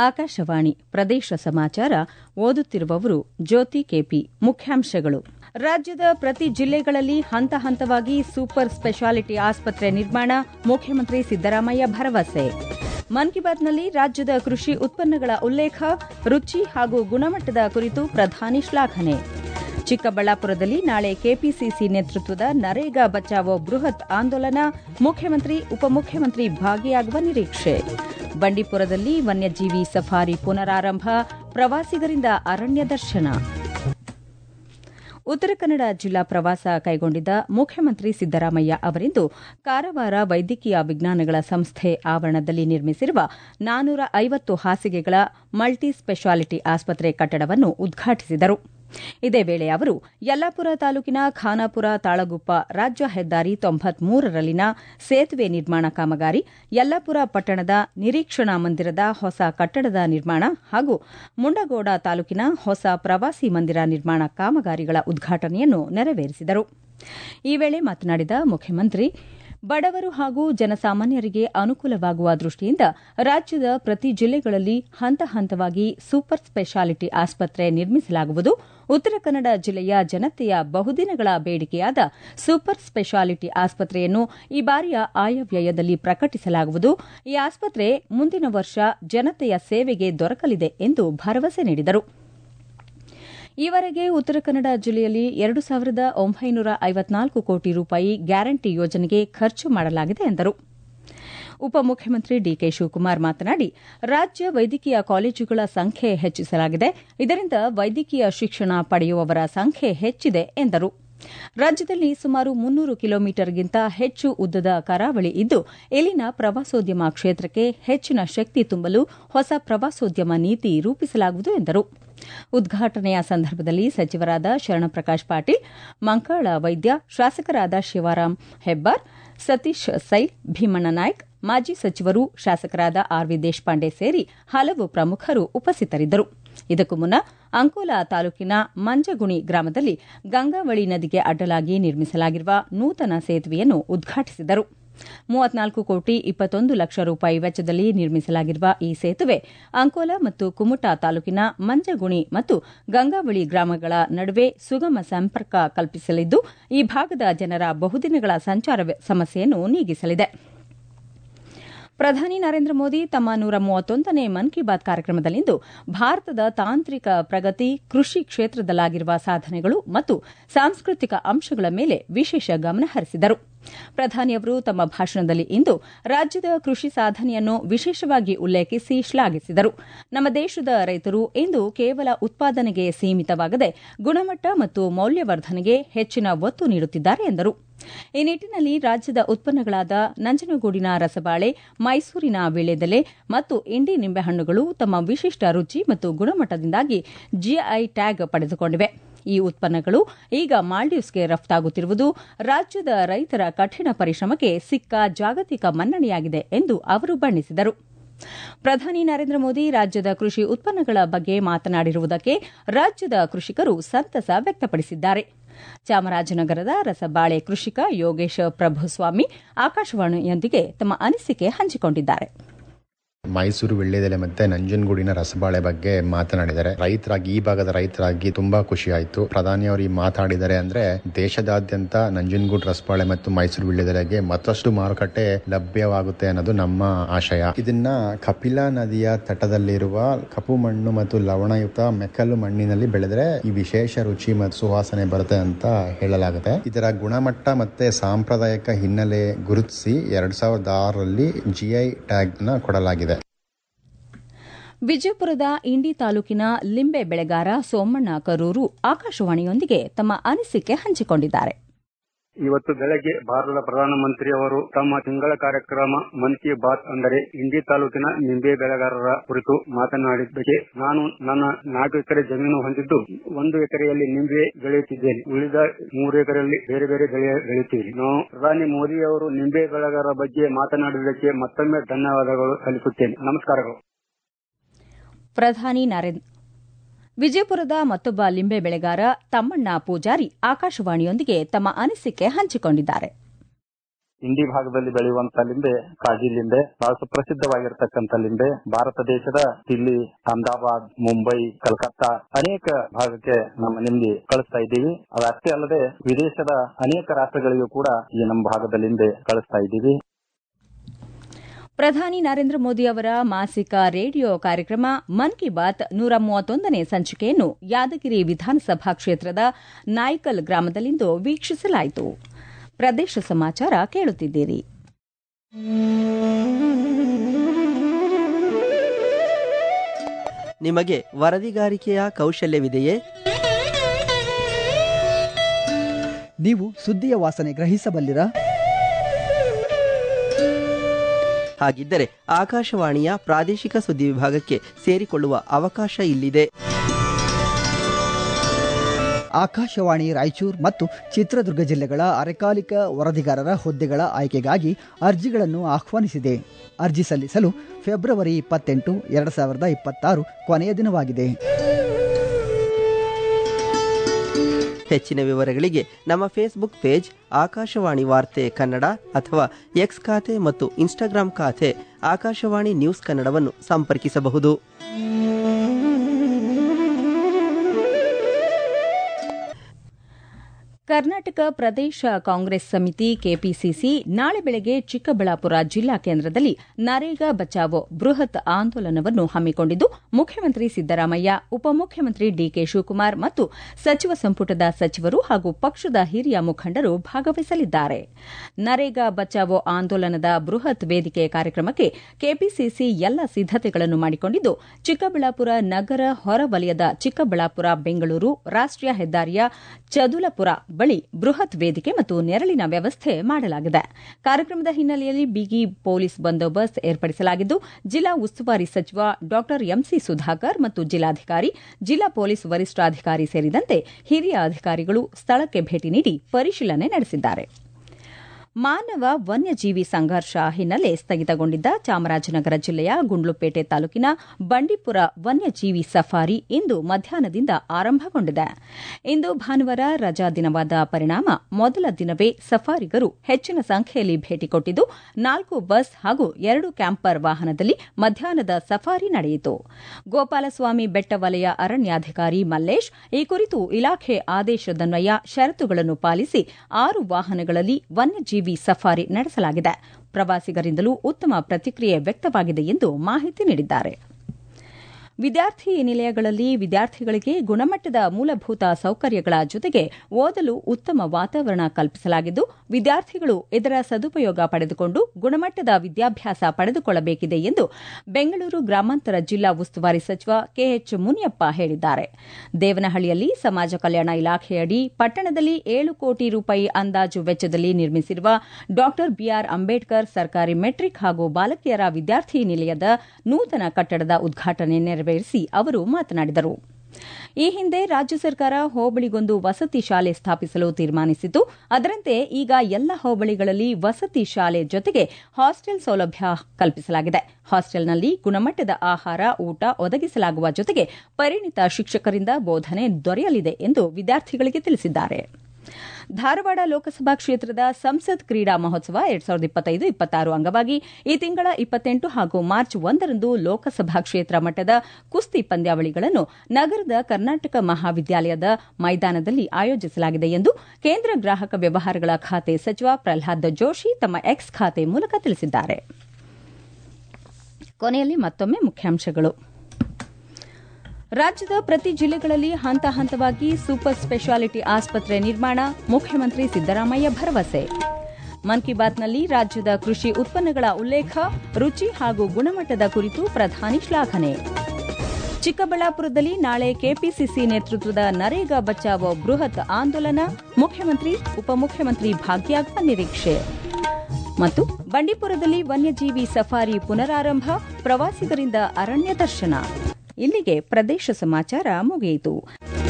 ಆಕಾಶವಾಣಿ ಪ್ರದೇಶ ಸಮಾಚಾರ ಓದುತ್ತಿರುವವರು ಜ್ಯೋತಿ ಕೆಪಿ ಮುಖ್ಯಾಂಶಗಳು ರಾಜ್ಯದ ಪ್ರತಿ ಜಿಲ್ಲೆಗಳಲ್ಲಿ ಹಂತ ಹಂತವಾಗಿ ಸೂಪರ್ ಸ್ಪೆಷಾಲಿಟಿ ಆಸ್ಪತ್ರೆ ನಿರ್ಮಾಣ ಮುಖ್ಯಮಂತ್ರಿ ಸಿದ್ದರಾಮಯ್ಯ ಭರವಸೆ ಮನ್ ಕಿ ಬಾತ್ನಲ್ಲಿ ರಾಜ್ಯದ ಕೃಷಿ ಉತ್ಪನ್ನಗಳ ಉಲ್ಲೇಖ ರುಚಿ ಹಾಗೂ ಗುಣಮಟ್ಟದ ಕುರಿತು ಪ್ರಧಾನಿ ಶ್ಲಾಘನೆ ಚಿಕ್ಕಬಳ್ಳಾಪುರದಲ್ಲಿ ನಾಳೆ ಕೆಪಿಸಿಸಿ ನೇತೃತ್ವದ ನರೇಗಾ ಬಚಾವೋ ಬೃಹತ್ ಆಂದೋಲನ ಮುಖ್ಯಮಂತ್ರಿ ಉಪಮುಖ್ಯಮಂತ್ರಿ ಭಾಗಿಯಾಗುವ ನಿರೀಕ್ಷೆ ಬಂಡೀಪುರದಲ್ಲಿ ವನ್ಯಜೀವಿ ಸಫಾರಿ ಪುನರಾರಂಭ ಪ್ರವಾಸಿಗರಿಂದ ಅರಣ್ಯ ದರ್ಶನ ಉತ್ತರ ಕನ್ನಡ ಜಿಲ್ಲಾ ಪ್ರವಾಸ ಕೈಗೊಂಡಿದ್ದ ಮುಖ್ಯಮಂತ್ರಿ ಸಿದ್ದರಾಮಯ್ಯ ಅವರಿಂದು ಕಾರವಾರ ವೈದ್ಯಕೀಯ ವಿಜ್ಞಾನಗಳ ಸಂಸ್ಥೆ ಆವರಣದಲ್ಲಿ ನಿರ್ಮಿಸಿರುವ ನಾನೂರ ಐವತ್ತು ಹಾಸಿಗೆಗಳ ಮಲ್ಟಿ ಸ್ಪೆಷಾಲಿಟಿ ಆಸ್ಪತ್ರೆ ಕಟ್ಟಡವನ್ನು ಉದ್ಘಾಟಿಸಿದರು ಇದೇ ವೇಳೆ ಅವರು ಯಲ್ಲಾಪುರ ತಾಲೂಕಿನ ಖಾನಾಪುರ ತಾಳಗುಪ್ಪ ರಾಜ್ಯ ಹೆದ್ದಾರಿ ತೊಂಬತ್ಮೂರರಲ್ಲಿನ ಸೇತುವೆ ನಿರ್ಮಾಣ ಕಾಮಗಾರಿ ಯಲ್ಲಾಪುರ ಪಟ್ಟಣದ ನಿರೀಕ್ಷಣಾ ಮಂದಿರದ ಹೊಸ ಕಟ್ಟಡದ ನಿರ್ಮಾಣ ಹಾಗೂ ಮುಂಡಗೋಡ ತಾಲೂಕಿನ ಹೊಸ ಪ್ರವಾಸಿ ಮಂದಿರ ನಿರ್ಮಾಣ ಕಾಮಗಾರಿಗಳ ಉದ್ಘಾಟನೆಯನ್ನು ನೆರವೇರಿಸಿದರು ಈ ವೇಳೆ ಮಾತನಾಡಿದ ಮುಖ್ಯಮಂತ್ರಿ ಬಡವರು ಹಾಗೂ ಜನಸಾಮಾನ್ಯರಿಗೆ ಅನುಕೂಲವಾಗುವ ದೃಷ್ಟಿಯಿಂದ ರಾಜ್ಯದ ಪ್ರತಿ ಜಿಲ್ಲೆಗಳಲ್ಲಿ ಹಂತ ಹಂತವಾಗಿ ಸೂಪರ್ ಸ್ಪೆಷಾಲಿಟಿ ಆಸ್ಪತ್ರೆ ನಿರ್ಮಿಸಲಾಗುವುದು ಉತ್ತರ ಕನ್ನಡ ಜಿಲ್ಲೆಯ ಜನತೆಯ ಬಹುದಿನಗಳ ಬೇಡಿಕೆಯಾದ ಸೂಪರ್ ಸ್ಪೆಷಾಲಿಟಿ ಆಸ್ಪತ್ರೆಯನ್ನು ಈ ಬಾರಿಯ ಆಯವ್ಯಯದಲ್ಲಿ ಪ್ರಕಟಿಸಲಾಗುವುದು ಈ ಆಸ್ಪತ್ರೆ ಮುಂದಿನ ವರ್ಷ ಜನತೆಯ ಸೇವೆಗೆ ದೊರಕಲಿದೆ ಎಂದು ಭರವಸೆ ನೀಡಿದರು ಈವರೆಗೆ ಉತ್ತರ ಕನ್ನಡ ಜಿಲ್ಲೆಯಲ್ಲಿ ಎರಡು ಸಾವಿರದ ಒಂಬೈನೂರ ಐವತ್ನಾಲ್ಕು ಕೋಟಿ ರೂಪಾಯಿ ಗ್ಯಾರಂಟಿ ಯೋಜನೆಗೆ ಖರ್ಚು ಮಾಡಲಾಗಿದೆ ಎಂದರು ಉಪಮುಖ್ಯಮಂತ್ರಿ ಡಿಕೆ ಶಿವಕುಮಾರ್ ಮಾತನಾಡಿ ರಾಜ್ಯ ವೈದ್ಯಕೀಯ ಕಾಲೇಜುಗಳ ಸಂಖ್ಯೆ ಹೆಚ್ಚಿಸಲಾಗಿದೆ ಇದರಿಂದ ವೈದ್ಯಕೀಯ ಶಿಕ್ಷಣ ಪಡೆಯುವವರ ಸಂಖ್ಯೆ ಹೆಚ್ಚಿದೆ ಎಂದರು ರಾಜ್ಯದಲ್ಲಿ ಸುಮಾರು ಮುನ್ನೂರು ಕಿಲೋಮೀಟರ್ಗಿಂತ ಹೆಚ್ಚು ಉದ್ದದ ಕರಾವಳಿ ಇದ್ದು ಇಲ್ಲಿನ ಪ್ರವಾಸೋದ್ಯಮ ಕ್ಷೇತ್ರಕ್ಕೆ ಹೆಚ್ಚಿನ ಶಕ್ತಿ ತುಂಬಲು ಹೊಸ ಪ್ರವಾಸೋದ್ಯಮ ನೀತಿ ರೂಪಿಸಲಾಗುವುದು ಎಂದರು ಉದ್ಘಾಟನೆಯ ಸಂದರ್ಭದಲ್ಲಿ ಸಚಿವರಾದ ಶರಣಪ್ರಕಾಶ್ ಪಾಟೀಲ್ ಮಂಕಾಳ ವೈದ್ಯ ಶಾಸಕರಾದ ಶಿವರಾಂ ಹೆಬ್ಬಾರ್ ಸತೀಶ್ ಸೈಲ್ ಭೀಮಣ್ಣ ನಾಯ್ಕ್ ಮಾಜಿ ಸಚಿವರು ಶಾಸಕರಾದ ಆರ್ವಿ ದೇಶಪಾಂಡೆ ಸೇರಿ ಹಲವು ಪ್ರಮುಖರು ಉಪಸ್ಥಿತರಿದ್ದರು ಇದಕ್ಕೂ ಮುನ್ನ ಅಂಕೋಲಾ ತಾಲೂಕಿನ ಮಂಜಗುಣಿ ಗ್ರಾಮದಲ್ಲಿ ಗಂಗಾವಳಿ ನದಿಗೆ ಅಡ್ಡಲಾಗಿ ನಿರ್ಮಿಸಲಾಗಿರುವ ನೂತನ ಸೇತುವೆಯನ್ನು ಉದ್ಘಾಟಿಸಿದರು ಮೂವತ್ನಾಲ್ಕು ಕೋಟಿ ಇಪ್ಪತ್ತೊಂದು ಲಕ್ಷ ರೂಪಾಯಿ ವೆಚ್ಚದಲ್ಲಿ ನಿರ್ಮಿಸಲಾಗಿರುವ ಈ ಸೇತುವೆ ಅಂಕೋಲಾ ಮತ್ತು ಕುಮಟಾ ತಾಲೂಕಿನ ಮಂಜಗುಣಿ ಮತ್ತು ಗಂಗಾವಳಿ ಗ್ರಾಮಗಳ ನಡುವೆ ಸುಗಮ ಸಂಪರ್ಕ ಕಲ್ಪಿಸಲಿದ್ದು ಈ ಭಾಗದ ಜನರ ಬಹುದಿನಗಳ ಸಂಚಾರ ಸಮಸ್ಯೆಯನ್ನು ನೀಗಿಸಲಿದೆ ಪ್ರಧಾನಿ ನರೇಂದ್ರ ಮೋದಿ ತಮ್ಮ ನೂರ ಮೂವತ್ತೊಂದನೇ ಮನ್ ಕಿ ಬಾತ್ ಕಾರ್ಯಕ್ರಮದಲ್ಲಿಂದು ಭಾರತದ ತಾಂತ್ರಿಕ ಪ್ರಗತಿ ಕೃಷಿ ಕ್ಷೇತ್ರದಲ್ಲಾಗಿರುವ ಸಾಧನೆಗಳು ಮತ್ತು ಸಾಂಸ್ಕೃತಿಕ ಅಂಶಗಳ ಮೇಲೆ ವಿಶೇಷ ಗಮನ ಹರಿಸಿದರು ಪ್ರಧಾನಿಯವರು ತಮ್ಮ ಭಾಷಣದಲ್ಲಿ ಇಂದು ರಾಜ್ಯದ ಕೃಷಿ ಸಾಧನೆಯನ್ನು ವಿಶೇಷವಾಗಿ ಉಲ್ಲೇಖಿಸಿ ಶ್ಲಾಘಿಸಿದರು ನಮ್ಮ ದೇಶದ ರೈತರು ಇಂದು ಕೇವಲ ಉತ್ಪಾದನೆಗೆ ಸೀಮಿತವಾಗದೆ ಗುಣಮಟ್ಟ ಮತ್ತು ಮೌಲ್ಯವರ್ಧನೆಗೆ ಹೆಚ್ಚಿನ ಒತ್ತು ನೀಡುತ್ತಿದ್ದಾರೆ ಎಂದರು ಈ ನಿಟ್ಟಿನಲ್ಲಿ ರಾಜ್ಯದ ಉತ್ಪನ್ನಗಳಾದ ನಂಜನಗೂಡಿನ ರಸಬಾಳೆ ಮೈಸೂರಿನ ವೀಳ್ಯದೆಲೆ ಮತ್ತು ಇಂಡಿ ನಿಂಬೆಹಣ್ಣುಗಳು ತಮ್ಮ ವಿಶಿಷ್ಟ ರುಚಿ ಮತ್ತು ಗುಣಮಟ್ಟದಿಂದಾಗಿ ಜಿಐ ಟ್ಯಾಗ್ ಪಡೆದುಕೊಂಡಿವೆ ಈ ಉತ್ಪನ್ನಗಳು ಈಗ ಮಾಲ್ಡೀವ್ಸ್ಗೆ ರಫ್ತಾಗುತ್ತಿರುವುದು ರಾಜ್ಯದ ರೈತರ ಕಠಿಣ ಪರಿಶ್ರಮಕ್ಕೆ ಸಿಕ್ಕ ಜಾಗತಿಕ ಮನ್ನಣೆಯಾಗಿದೆ ಎಂದು ಅವರು ಬಣ್ಣಿಸಿದರು ಪ್ರಧಾನಿ ನರೇಂದ್ರ ಮೋದಿ ರಾಜ್ಯದ ಕೃಷಿ ಉತ್ಪನ್ನಗಳ ಬಗ್ಗೆ ಮಾತನಾಡಿರುವುದಕ್ಕೆ ರಾಜ್ಯದ ಕೃಷಿಕರು ಸಂತಸ ವ್ಯಕ್ತಪಡಿಸಿದ್ದಾರೆ ಚಾಮರಾಜನಗರದ ರಸಬಾಳೆ ಕೃಷಿಕ ಯೋಗೇಶ್ ಪ್ರಭುಸ್ವಾಮಿ ಆಕಾಶವಾಣಿಯೊಂದಿಗೆ ತಮ್ಮ ಅನಿಸಿಕೆ ಹಂಚಿಕೊಂಡಿದ್ದಾರೆ ಮೈಸೂರು ವಿಳ್ಳೆದೆಲೆ ಮತ್ತೆ ನಂಜನಗೂಡಿನ ರಸಬಾಳೆ ಬಗ್ಗೆ ಮಾತನಾಡಿದ್ದಾರೆ ರೈತರಾಗಿ ಈ ಭಾಗದ ರೈತರಾಗಿ ತುಂಬಾ ಖುಷಿ ಆಯ್ತು ಪ್ರಧಾನಿ ಅವರು ಈ ಮಾತಾಡಿದ್ದಾರೆ ಅಂದ್ರೆ ದೇಶದಾದ್ಯಂತ ನಂಜನಗೂಡು ರಸಬಾಳೆ ಮತ್ತು ಮೈಸೂರು ವಿಳ್ಳೆದೆಲೆಗೆ ಮತ್ತಷ್ಟು ಮಾರುಕಟ್ಟೆ ಲಭ್ಯವಾಗುತ್ತೆ ಅನ್ನೋದು ನಮ್ಮ ಆಶಯ ಇದನ್ನ ಕಪಿಲಾ ನದಿಯ ತಟದಲ್ಲಿರುವ ಕಪ್ಪು ಮಣ್ಣು ಮತ್ತು ಲವಣಯುಕ್ತ ಮೆಕ್ಕಲು ಮಣ್ಣಿನಲ್ಲಿ ಬೆಳೆದ್ರೆ ಈ ವಿಶೇಷ ರುಚಿ ಮತ್ತು ಸುವಾಸನೆ ಬರುತ್ತೆ ಅಂತ ಹೇಳಲಾಗುತ್ತೆ ಇದರ ಗುಣಮಟ್ಟ ಮತ್ತೆ ಸಾಂಪ್ರದಾಯಿಕ ಹಿನ್ನೆಲೆ ಗುರುತಿಸಿ ಎರಡ್ ಸಾವಿರದ ಆರರಲ್ಲಿ ಜಿಐ ಟ್ಯಾಗ್ ನ ಕೊಡಲಾಗಿದೆ ವಿಜಯಪುರದ ಇಂಡಿ ತಾಲೂಕಿನ ಲಿಂಬೆ ಬೆಳೆಗಾರ ಸೋಮಣ್ಣ ಕರೂರು ಆಕಾಶವಾಣಿಯೊಂದಿಗೆ ತಮ್ಮ ಅನಿಸಿಕೆ ಹಂಚಿಕೊಂಡಿದ್ದಾರೆ ಇವತ್ತು ಬೆಳಗ್ಗೆ ಭಾರತದ ಪ್ರಧಾನಮಂತ್ರಿ ಅವರು ತಮ್ಮ ತಿಂಗಳ ಕಾರ್ಯಕ್ರಮ ಮನ್ ಕಿ ಬಾತ್ ಅಂದರೆ ಇಂಡಿ ತಾಲೂಕಿನ ನಿಂಬೆ ಬೆಳೆಗಾರರ ಕುರಿತು ಮಾತನಾಡಿದ್ದಕ್ಕೆ ನಾನು ನನ್ನ ನಾಲ್ಕು ಎಕರೆ ಜಮೀನು ಹೊಂದಿದ್ದು ಒಂದು ಎಕರೆಯಲ್ಲಿ ನಿಂಬೆ ಬೆಳೆಯುತ್ತಿದ್ದೇನೆ ಉಳಿದ ಮೂರು ಎಕರೆಯಲ್ಲಿ ಬೇರೆ ಬೇರೆ ಬೆಳೆ ಬೆಳೆಯುತ್ತೀವಿ ನಾವು ಪ್ರಧಾನಿ ಮೋದಿ ಅವರು ನಿಂಬೆ ಬೆಳೆಗಾರರ ಬಗ್ಗೆ ಮಾತನಾಡಿದ್ದಕ್ಕೆ ಮತ್ತೊಮ್ಮೆ ಧನ್ಯವಾದಗಳು ಸಲ್ಲಿಸುತ್ತೇನೆ ನಮಸ್ಕಾರಗಳು ಪ್ರಧಾನಿ ನರೇಂದ್ರ ವಿಜಯಪುರದ ಮತ್ತೊಬ್ಬ ಲಿಂಬೆ ಬೆಳೆಗಾರ ತಮ್ಮಣ್ಣ ಪೂಜಾರಿ ಆಕಾಶವಾಣಿಯೊಂದಿಗೆ ತಮ್ಮ ಅನಿಸಿಕೆ ಹಂಚಿಕೊಂಡಿದ್ದಾರೆ ಇಂಡಿ ಭಾಗದಲ್ಲಿ ಬೆಳೆಯುವಂತ ಲಿಂಬೆ ಕಾಜಿ ಲಿಂಬೆ ಬಹಳ ಸುಪ್ರಸಿದ್ಧವಾಗಿರ್ತಕ್ಕಂಥ ಲಿಂಬೆ ಭಾರತ ದೇಶದ ದಿಲ್ಲಿ ಅಹಮದಾಬಾದ್ ಮುಂಬೈ ಕಲ್ಕತ್ತಾ ಅನೇಕ ಭಾಗಕ್ಕೆ ನಮ್ಮ ನಿಂಬೆ ಕಳಿಸ್ತಾ ಇದ್ದೀವಿ ಅದಷ್ಟೇ ಅಲ್ಲದೆ ವಿದೇಶದ ಅನೇಕ ರಾಷ್ಟ್ರಗಳಿಗೂ ಕೂಡ ಈ ನಮ್ಮ ಭಾಗದ ಲಿಂಬೆ ಕಳಿಸ್ತಾ ಇದ್ದೀವಿ ಪ್ರಧಾನಿ ನರೇಂದ್ರ ಮೋದಿ ಅವರ ಮಾಸಿಕ ರೇಡಿಯೋ ಕಾರ್ಯಕ್ರಮ ಮನ್ ಕಿ ಬಾತ್ ನೂರ ಮೂವತ್ತೊಂದನೇ ಸಂಚಿಕೆಯನ್ನು ಯಾದಗಿರಿ ವಿಧಾನಸಭಾ ಕ್ಷೇತ್ರದ ನಾಯ್ಕಲ್ ಗ್ರಾಮದಲ್ಲಿಂದು ವೀಕ್ಷಿಸಲಾಯಿತು ಪ್ರದೇಶ ಸಮಾಚಾರ ಕೇಳುತ್ತಿದ್ದೀರಿ ನಿಮಗೆ ವರದಿಗಾರಿಕೆಯ ಕೌಶಲ್ಯವಿದೆಯೇ ನೀವು ಸುದ್ದಿಯ ವಾಸನೆ ಗ್ರಹಿಸಬಲ್ಲಿರಾ ಹಾಗಿದ್ದರೆ ಆಕಾಶವಾಣಿಯ ಪ್ರಾದೇಶಿಕ ಸುದ್ದಿ ವಿಭಾಗಕ್ಕೆ ಸೇರಿಕೊಳ್ಳುವ ಅವಕಾಶ ಇಲ್ಲಿದೆ ಆಕಾಶವಾಣಿ ರಾಯಚೂರು ಮತ್ತು ಚಿತ್ರದುರ್ಗ ಜಿಲ್ಲೆಗಳ ಅರೆಕಾಲಿಕ ವರದಿಗಾರರ ಹುದ್ದೆಗಳ ಆಯ್ಕೆಗಾಗಿ ಅರ್ಜಿಗಳನ್ನು ಆಹ್ವಾನಿಸಿದೆ ಅರ್ಜಿ ಸಲ್ಲಿಸಲು ಫೆಬ್ರವರಿ ಇಪ್ಪತ್ತೆಂಟು ಎರಡು ಸಾವಿರದ ಇಪ್ಪತ್ತಾರು ಕೊನೆಯ ದಿನವಾಗಿದೆ ಹೆಚ್ಚಿನ ವಿವರಗಳಿಗೆ ನಮ್ಮ ಫೇಸ್ಬುಕ್ ಪೇಜ್ ಆಕಾಶವಾಣಿ ವಾರ್ತೆ ಕನ್ನಡ ಅಥವಾ ಎಕ್ಸ್ ಖಾತೆ ಮತ್ತು ಇನ್ಸ್ಟಾಗ್ರಾಂ ಖಾತೆ ಆಕಾಶವಾಣಿ ನ್ಯೂಸ್ ಕನ್ನಡವನ್ನು ಸಂಪರ್ಕಿಸಬಹುದು ಕರ್ನಾಟಕ ಪ್ರದೇಶ ಕಾಂಗ್ರೆಸ್ ಸಮಿತಿ ಕೆಪಿಸಿಸಿ ನಾಳೆ ಬೆಳಗ್ಗೆ ಚಿಕ್ಕಬಳ್ಳಾಪುರ ಜಿಲ್ಲಾ ಕೇಂದ್ರದಲ್ಲಿ ನರೇಗಾ ಬಚಾವೋ ಬೃಹತ್ ಆಂದೋಲನವನ್ನು ಹಮ್ಮಿಕೊಂಡಿದ್ದು ಮುಖ್ಯಮಂತ್ರಿ ಸಿದ್ದರಾಮಯ್ಯ ಉಪಮುಖ್ಯಮಂತ್ರಿ ಡಿಕೆ ಶಿವಕುಮಾರ್ ಮತ್ತು ಸಚಿವ ಸಂಪುಟದ ಸಚಿವರು ಹಾಗೂ ಪಕ್ಷದ ಹಿರಿಯ ಮುಖಂಡರು ಭಾಗವಹಿಸಲಿದ್ದಾರೆ ನರೇಗಾ ಬಚಾವೋ ಆಂದೋಲನದ ಬೃಹತ್ ವೇದಿಕೆ ಕಾರ್ಯಕ್ರಮಕ್ಕೆ ಕೆಪಿಸಿಸಿ ಎಲ್ಲ ಸಿದ್ದತೆಗಳನ್ನು ಮಾಡಿಕೊಂಡಿದ್ದು ಚಿಕ್ಕಬಳ್ಳಾಪುರ ನಗರ ಹೊರವಲಯದ ಚಿಕ್ಕಬಳ್ಳಾಪುರ ಬೆಂಗಳೂರು ರಾಷ್ಟೀಯ ಹೆದ್ದಾರಿಯ ಚದುಲಪುರ ಬಳಿ ಬೃಹತ್ ವೇದಿಕೆ ಮತ್ತು ನೆರಳಿನ ವ್ಯವಸ್ಥೆ ಮಾಡಲಾಗಿದೆ ಕಾರ್ಯಕ್ರಮದ ಹಿನ್ನೆಲೆಯಲ್ಲಿ ಬಿಗಿ ಪೊಲೀಸ್ ಬಂದೋಬಸ್ತ್ ಏರ್ಪಡಿಸಲಾಗಿದ್ದು ಜಿಲ್ಲಾ ಉಸ್ತುವಾರಿ ಸಚಿವ ಡಾ ಎಂಸಿ ಸುಧಾಕರ್ ಮತ್ತು ಜಿಲ್ಲಾಧಿಕಾರಿ ಜಿಲ್ಲಾ ಪೊಲೀಸ್ ವರಿಷ್ಠಾಧಿಕಾರಿ ಸೇರಿದಂತೆ ಹಿರಿಯ ಅಧಿಕಾರಿಗಳು ಸ್ಥಳಕ್ಕೆ ಭೇಟಿ ನೀಡಿ ಪರಿಶೀಲನೆ ನಡೆಸಿದ್ದಾರೆ ಮಾನವ ವನ್ಯಜೀವಿ ಸಂಘರ್ಷ ಹಿನ್ನೆಲೆ ಸ್ಥಗಿತಗೊಂಡಿದ್ದ ಚಾಮರಾಜನಗರ ಜಿಲ್ಲೆಯ ಗುಂಡ್ಲುಪೇಟೆ ತಾಲೂಕಿನ ಬಂಡೀಪುರ ವನ್ಯಜೀವಿ ಸಫಾರಿ ಇಂದು ಮಧ್ಯಾಹ್ನದಿಂದ ಆರಂಭಗೊಂಡಿದೆ ಇಂದು ಭಾನುವಾರ ರಜಾ ದಿನವಾದ ಪರಿಣಾಮ ಮೊದಲ ದಿನವೇ ಸಫಾರಿಗರು ಹೆಚ್ಚಿನ ಸಂಖ್ಯೆಯಲ್ಲಿ ಭೇಟಿ ಕೊಟ್ಟಿದ್ದು ನಾಲ್ಕು ಬಸ್ ಹಾಗೂ ಎರಡು ಕ್ಯಾಂಪರ್ ವಾಹನದಲ್ಲಿ ಮಧ್ಯಾಹ್ನದ ಸಫಾರಿ ನಡೆಯಿತು ಗೋಪಾಲಸ್ವಾಮಿ ಬೆಟ್ಟ ವಲಯ ಅರಣ್ಯಾಧಿಕಾರಿ ಮಲ್ಲೇಶ್ ಈ ಕುರಿತು ಇಲಾಖೆ ಆದೇಶದನ್ವಯ ಷರತ್ತುಗಳನ್ನು ಪಾಲಿಸಿ ಆರು ವಾಹನಗಳಲ್ಲಿ ವನ್ಯಜೀವಿ ಸಫಾರಿ ನಡೆಸಲಾಗಿದೆ ಪ್ರವಾಸಿಗರಿಂದಲೂ ಉತ್ತಮ ಪ್ರತಿಕ್ರಿಯೆ ವ್ಯಕ್ತವಾಗಿದೆ ಎಂದು ಮಾಹಿತಿ ನೀಡಿದ್ದಾರೆ ವಿದ್ಯಾರ್ಥಿ ನಿಲಯಗಳಲ್ಲಿ ವಿದ್ಯಾರ್ಥಿಗಳಿಗೆ ಗುಣಮಟ್ಟದ ಮೂಲಭೂತ ಸೌಕರ್ಯಗಳ ಜೊತೆಗೆ ಓದಲು ಉತ್ತಮ ವಾತಾವರಣ ಕಲ್ಪಿಸಲಾಗಿದ್ದು ವಿದ್ಯಾರ್ಥಿಗಳು ಇದರ ಸದುಪಯೋಗ ಪಡೆದುಕೊಂಡು ಗುಣಮಟ್ಟದ ವಿದ್ಯಾಭ್ಯಾಸ ಪಡೆದುಕೊಳ್ಳಬೇಕಿದೆ ಎಂದು ಬೆಂಗಳೂರು ಗ್ರಾಮಾಂತರ ಜಿಲ್ಲಾ ಉಸ್ತುವಾರಿ ಸಚಿವ ಕೆಎಚ್ ಮುನಿಯಪ್ಪ ಹೇಳಿದ್ದಾರೆ ದೇವನಹಳ್ಳಿಯಲ್ಲಿ ಸಮಾಜ ಕಲ್ಯಾಣ ಇಲಾಖೆಯಡಿ ಪಟ್ಟಣದಲ್ಲಿ ಏಳು ಕೋಟಿ ರೂಪಾಯಿ ಅಂದಾಜು ವೆಚ್ಚದಲ್ಲಿ ನಿರ್ಮಿಸಿರುವ ಡಾ ಬಿಆರ್ ಅಂಬೇಡ್ಕರ್ ಸರ್ಕಾರಿ ಮೆಟ್ರಿಕ್ ಹಾಗೂ ಬಾಲಕಿಯರ ವಿದ್ಯಾರ್ಥಿ ನಿಲಯದ ನೂತನ ಕಟ್ಟಡದ ಉದ್ಘಾಟನೆ ನೆರವೇರಿಸಿ ಅವರು ಮಾತನಾಡಿದರು ಈ ಹಿಂದೆ ರಾಜ್ಯ ಸರ್ಕಾರ ಹೋಬಳಿಗೊಂದು ವಸತಿ ಶಾಲೆ ಸ್ಥಾಪಿಸಲು ತೀರ್ಮಾನಿಸಿದ್ದು ಅದರಂತೆ ಈಗ ಎಲ್ಲ ಹೋಬಳಿಗಳಲ್ಲಿ ವಸತಿ ಶಾಲೆ ಜೊತೆಗೆ ಹಾಸ್ಟೆಲ್ ಸೌಲಭ್ಯ ಕಲ್ಪಿಸಲಾಗಿದೆ ಹಾಸ್ಟೆಲ್ನಲ್ಲಿ ಗುಣಮಟ್ಟದ ಆಹಾರ ಊಟ ಒದಗಿಸಲಾಗುವ ಜೊತೆಗೆ ಪರಿಣಿತ ಶಿಕ್ಷಕರಿಂದ ಬೋಧನೆ ದೊರೆಯಲಿದೆ ಎಂದು ವಿದ್ಯಾರ್ಥಿಗಳಿಗೆ ತಿಳಿಸಿದ್ದಾರೆ ಧಾರವಾಡ ಲೋಕಸಭಾ ಕ್ಷೇತ್ರದ ಸಂಸತ್ ಕ್ರೀಡಾ ಮಹೋತ್ಸವ ಎರಡ್ ಸಾವಿರದ ಇಪ್ಪತ್ತೈದು ಇಪ್ಪತ್ತಾರು ಅಂಗವಾಗಿ ಈ ತಿಂಗಳ ಇಪ್ಪತ್ತೆಂಟು ಹಾಗೂ ಮಾರ್ಚ್ ಒಂದರಂದು ಲೋಕಸಭಾ ಕ್ಷೇತ್ರ ಮಟ್ಟದ ಕುಸ್ತಿ ಪಂದ್ಯಾವಳಿಗಳನ್ನು ನಗರದ ಕರ್ನಾಟಕ ಮಹಾವಿದ್ಯಾಲಯದ ಮೈದಾನದಲ್ಲಿ ಆಯೋಜಿಸಲಾಗಿದೆ ಎಂದು ಕೇಂದ್ರ ಗ್ರಾಹಕ ವ್ಯವಹಾರಗಳ ಖಾತೆ ಸಚಿವ ಪ್ರಹ್ಲಾದ್ ಜೋಶಿ ತಮ್ಮ ಎಕ್ಸ್ ಖಾತೆ ಮೂಲಕ ತಿಳಿಸಿದ್ದಾರೆ ಕೊನೆಯಲ್ಲಿ ಮತ್ತೊಮ್ಮೆ ಮುಖ್ಯಾಂಶಗಳು ರಾಜ್ಯದ ಪ್ರತಿ ಜಿಲ್ಲೆಗಳಲ್ಲಿ ಹಂತ ಹಂತವಾಗಿ ಸೂಪರ್ ಸ್ಪೆಷಾಲಿಟಿ ಆಸ್ಪತ್ರೆ ನಿರ್ಮಾಣ ಮುಖ್ಯಮಂತ್ರಿ ಸಿದ್ದರಾಮಯ್ಯ ಭರವಸೆ ಮನ್ ಕಿ ಬಾತ್ನಲ್ಲಿ ರಾಜ್ಯದ ಕೃಷಿ ಉತ್ಪನ್ನಗಳ ಉಲ್ಲೇಖ ರುಚಿ ಹಾಗೂ ಗುಣಮಟ್ಟದ ಕುರಿತು ಪ್ರಧಾನಿ ಶ್ಲಾಘನೆ ಚಿಕ್ಕಬಳ್ಳಾಪುರದಲ್ಲಿ ನಾಳೆ ಕೆಪಿಸಿಸಿ ನೇತೃತ್ವದ ನರೇಗಾ ಬಚಾವೋ ಬೃಹತ್ ಆಂದೋಲನ ಮುಖ್ಯಮಂತ್ರಿ ಉಪಮುಖ್ಯಮಂತ್ರಿ ಭಾಗ್ಯಾಗುವ ನಿರೀಕ್ಷೆ ಮತ್ತು ಬಂಡೀಪುರದಲ್ಲಿ ವನ್ಯಜೀವಿ ಸಫಾರಿ ಪುನರಾರಂಭ ಪ್ರವಾಸಿಗರಿಂದ ಅರಣ್ಯ ದರ್ಶನ ಇಲ್ಲಿಗೆ ಪ್ರದೇಶ ಸಮಾಚಾರ ಮುಗಿಯಿತು